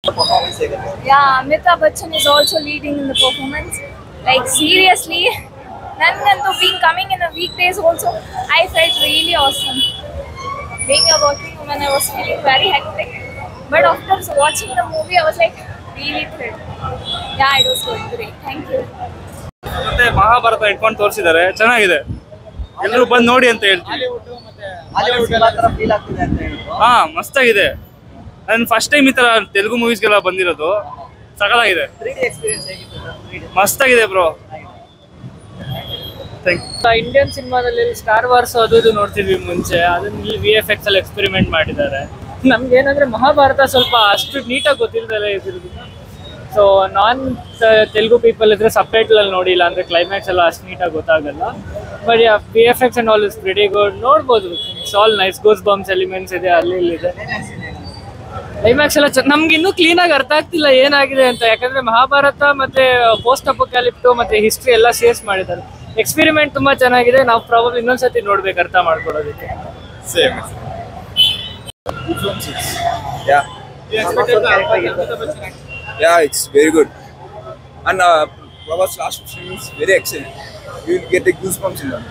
Performance ಹೇಗಿದೆ Yeah, Amitabh Bachchan is also leading in the performance. Like seriously, nangantu being coming in the weekdays also, I felt really awesome. Being a working woman, I was feeling very hectic. But after watching the movie, I was like really thrilled. Yeah, it was good, great. Thank you. ಮತ್ತೆ ಮಹಾಭಾರತ ಇಟ್ಕೊಂಡು ತೋರಿಸಿದ್ದಾರೆ ಚೆನ್ನಾಗಿದೆ ಎಲ್ಲರೂ ಬಂದು ನೋಡಿ ಅಂತ ಹೇಳ್ತೀವಿ Hollywood cinema ತರ ಫೀಲ್ ಆಗ್ತಿದೆ ಅಂತ ಹೇಳಿದ್ರು ಹಾ ಮಸ್ತಾಗಿದೆ ನಾನು ಫಸ್ಟ್ ಟೈಮ್ ಈ ತರ ತೆಲುಗು ಮೂವೀಸ್ಗೆಲ್ಲ ಬಂದಿರೋದು ಸಕಲಾಗಿದೆ ತ್ರೀ ಡಿ ಎಕ್ಸ್ಪೀರಿಯನ್ಸ್ ಹೇಗಿತ್ತು ಸರ್ ತ್ರೀ ಡಿ ಮಸ್ತಾಗಿದೆ ಬ್ರೋ ಥ್ಯಾಂಕ್ ಇಂಡಿಯನ್ ಸಿನಿಮಾದಲ್ಲಿ ಸ್ಟಾರ್ ವಾರ್ಸ್ ಅದು ಇದು ನೋಡ್ತಿದ್ವಿ ಮುಂಚೆ ಅದನ್ನ ಇಲ್ಲಿ ವಿ ಎಫ್ ಎಕ್ಸ್ ಅಲ್ಲಿ ಎಕ್ಸ್ಪೆರಿಮೆಂಟ್ ಮಾಡಿದ್ದಾರೆ ನಮ್ಗೆ ಏನಂದ್ರೆ ಮಹಾಭಾರತ ಸ್ವಲ್ಪ ಅಷ್ಟು ನೀಟಾಗಿ ಗೊತ್ತಿರ್ದಲ್ಲ ಇದ್ರದ್ದು ಸೊ ನಾನ್ ತೆಲುಗು ಪೀಪಲ್ ಇದ್ರೆ ಸಬ್ಟೈಟಲ್ ಅಲ್ಲಿ ನೋಡಿಲ್ಲ ಅಂದ್ರೆ ಕ್ಲೈಮ್ಯಾಕ್ಸ್ ಎಲ್ಲ ಅಷ್ಟು ನೀಟಾಗಿ ಗೊತ್ತಾಗಲ್ಲ but V F X and all is pretty good ನೋಡ್ಬೋದು it's all nice goosebumps elements ಇದೆ ಅಲ್ಲಿ ಇಲ್ಲಿದೆ ಕ್ಲೈಮ್ಯಾಕ್ಸ್ ಎಲ್ಲ ಚೆನ್ನ- ನಮ್ಗೆ ಇನ್ನೂ ಕ್ಲೀನ್ ಆಗಿ ಅರ್ಥ ಆಗ್ತಿಲ್ಲ ಏನಾಗಿದೆ ಅಂತ ಯಾಕಂದ್ರೆ ಮಹಾಭಾರತ ಮತ್ತೆ ಪೋಸ್ಟ್ ಅಪೋಕ್ಯಾಲಿಪ್ಟು ಮತ್ತೆ ಹಿಸ್ಟ್ರಿ ಎಲ್ಲ ಸೇರ್ಸ್ ಮಾಡಿದ್ದಾರೆ ಎಕ್ಸ್ಪೆರಿಮೆಂಟ್ ತುಂಬಾ ಚೆನ್ನಾಗಿದೆ ನಾವು ಪ್ರಾಬಬ್ಲಿ ಇನ್ನೊಂದ್ಸತಿ ನೋಡ್ಬೇಕು ಅರ್ಥ ಮಾಡ್ಕೊಳ್ಳೋದಕ್ಕೆ same yeah yeah it's very good and Prabhas last film is very excellent you will get the goosebumps in them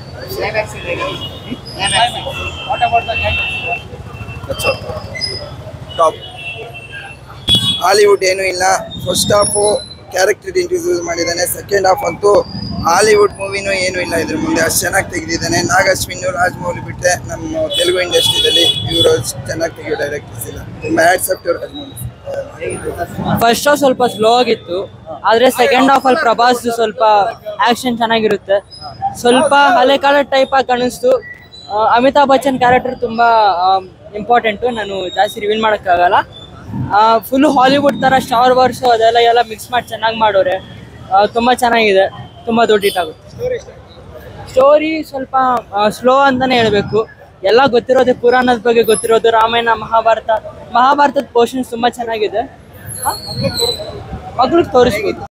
that's all top Hollywood ಏನೂ ಇಲ್ಲ ಫಸ್ಟ್ ಹಾಫು ಕ್ಯಾರೆಕ್ಟರ್ ಇಂಟ್ರೊಡ್ಯೂಸ್ ಮಾಡಿದ್ದಾನೆ ಸೆಕೆಂಡ್ ಹಾಫ್ ಅಂತೂ Hollywood ಮೂವಿನೂ ಏನೂ ಇಲ್ಲ ಇದ್ರ ಮುಂದೆ ಅಷ್ಟು ಚೆನ್ನಾಗಿ ತೆಗೆದಿದ್ದಾನೆ ನಾಗಶ್ವಿನ್ ರಾಜಮೌಳಿ ಬಿಟ್ಟರೆ ನಮ್ಮ ತೆಲುಗು ಇಂಡಸ್ಟ್ರಿಯಲ್ಲಿ ಇವರು ಚೆನ್ನಾಗಿ ತೆಗೆಯೋ ಡೈರೆಕ್ಟರ್ಸ್ ಇಲ್ಲ ತುಂಬ ಆ್ಯಡ್ಸೆಪ್ಟ್ ರಾಜಮೌಳಿ ಫಸ್ಟ್ ಹಾಫ್ ಸ್ವಲ್ಪ ಸ್ಲೋ ಆಗಿತ್ತು ಆದ್ರೆ ಸೆಕೆಂಡ್ ಹಾಫ್ ಅಲ್ಲಿ ಪ್ರಭಾಸ್ ಸ್ವಲ್ಪ ಆಕ್ಷನ್ ಚೆನ್ನಾಗಿರುತ್ತೆ ಸ್ವಲ್ಪ ಹಳೆ ಕಾಲ ಟೈಪ್ ಆಗಿ ಕಾಣಿಸ್ತು ಆ, ಅಮಿತಾಬ್ ಬಚ್ಚನ್ ಕ್ಯಾರೆಕ್ಟರ್ ತುಂಬಾ ಇಂಪಾರ್ಟೆಂಟು ನಾನು ಜಾಸ್ತಿ ರಿವೀಲ್ ಮಾಡೋಕ್ಕಾಗಲ್ಲ ಫುಲ್ ಹಾಲಿವುಡ್ ತರ ಸ್ಟಾರ್ ವಾರ್ಸ್ ಅದೆಲ್ಲ ಎಲ್ಲ ಮಿಕ್ಸ್ ಮಾಡಿ ಚೆನ್ನಾಗಿ ಮಾಡೋರೆ ಆ, ತುಂಬಾ ಚೆನ್ನಾಗಿದೆ ತುಂಬಾ ದೊಡ್ಡ ಹಿಟ್ ಆಗುತ್ತೆ ಸ್ಟೋರಿ ಸ್ವಲ್ಪ ಸ್ಲೋ ಅಂತಾನೆ ಹೇಳ್ಬೇಕು ಎಲ್ಲ ಗೊತ್ತಿರೋದು ಪುರಾಣದ ಬಗ್ಗೆ ಗೊತ್ತಿರೋದು ರಾಮಾಯಣ ಮಹಾಭಾರತ ಮಹಾಭಾರತದ ಪೋರ್ಷನ್ಸ್ ತುಂಬಾ ಚೆನ್ನಾಗಿದೆ ಮಕ್ಳಿಗೆ ತೋರಿಸ್ಬೋದು